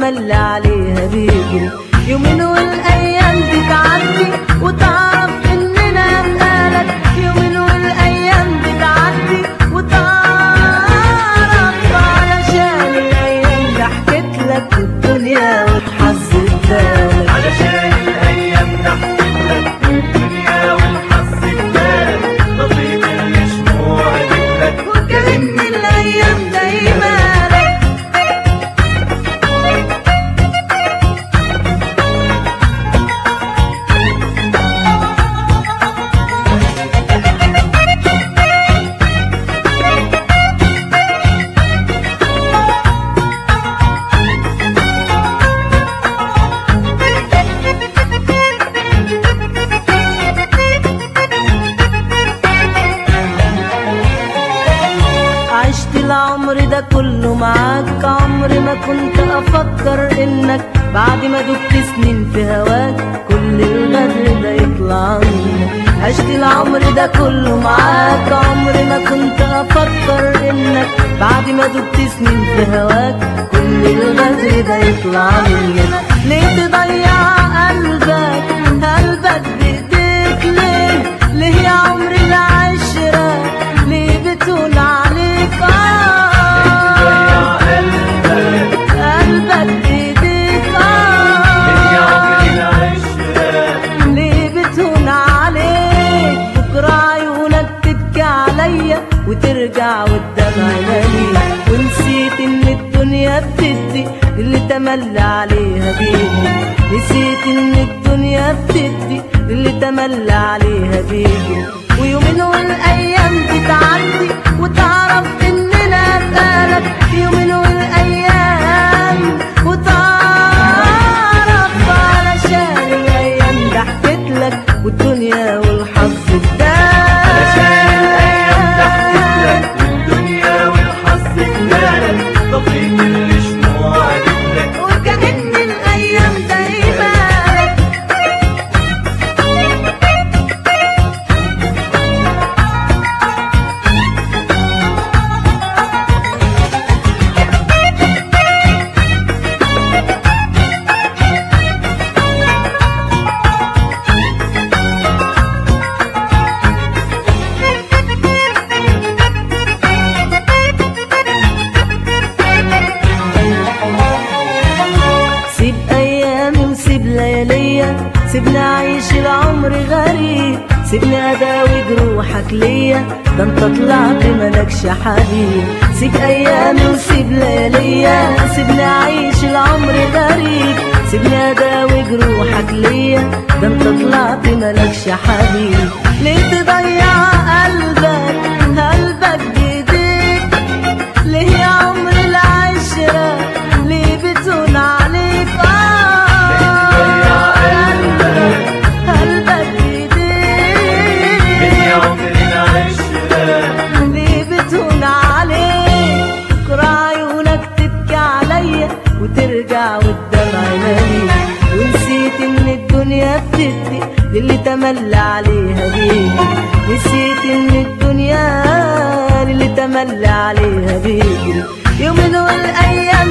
تملى عليها بيجري يومين والايام دي تعدي وتعرف اننا بقالك يومين والايام دي تعدي وتعرف علشان الايام دي حكيت لك الدنيا وتحسن بالك علشان الايام ضحكت لك الدنيا ومحصل بالك نصيب الشموع جبلك وكأن الايام دايما لك عشت العمر ده كله معاك عمري ما كنت افكر انك بعد ما دبت سنين في هواك كل الغدر ده يطلع منك عشت العمر ده كله معاك عمري ما كنت افكر انك بعد ما دبت سنين في هواك كل الغدر ده يطلع منك ليه تضيع قلبك قلبك بايديك ليه ليه يا عمري العشرة ليه بتقول عليك ضيع آه قلبك قلبك بايديك يا عمري آه العشرة ليه بتهون عليك بكرة عيونك تبكي عليا وترجع والدمع يملي ونسيت ان الدنيا بتدي اللي تملى عليها بيجي نسيت ان الدنيا بتدي اللي تملى عليها بيجي ويومين والايام دي تعدي وتعرف اننا بقالك يومين والايام وتعرف علشان الايام ده حكيت لك والدنيا والحظ علشان الايام ضحكت اداك لك والدنيا والحظ ادالك نصيب الشموع جبلك وكأن الايام دايما لك سيب ايامي وسيب لياليا سيبني اعيش العمر غريب سيبني اداوي جروحك ليا ده انت طلعت ملكش حبيب سيب ايامي وسيب لياليا سيبني اعيش العمر غريب سيبني اداوي جروحك ليا ده انت طلعت ملكش حبيب ليه تضيع قلبك قلبك بايديك ليه يا عمر العشرة ليه بتهون عليك آه قلبك من يا بايديك عمري العشرة ليه بتهون عليك بكرة عيونك تبكي عليا وترجع والدمع يمليك ونسيت ان الدنيا بتدي للي تملى عليها بيجي نسيت ان الدنيا للي تملى عليها بيجري يومين والايام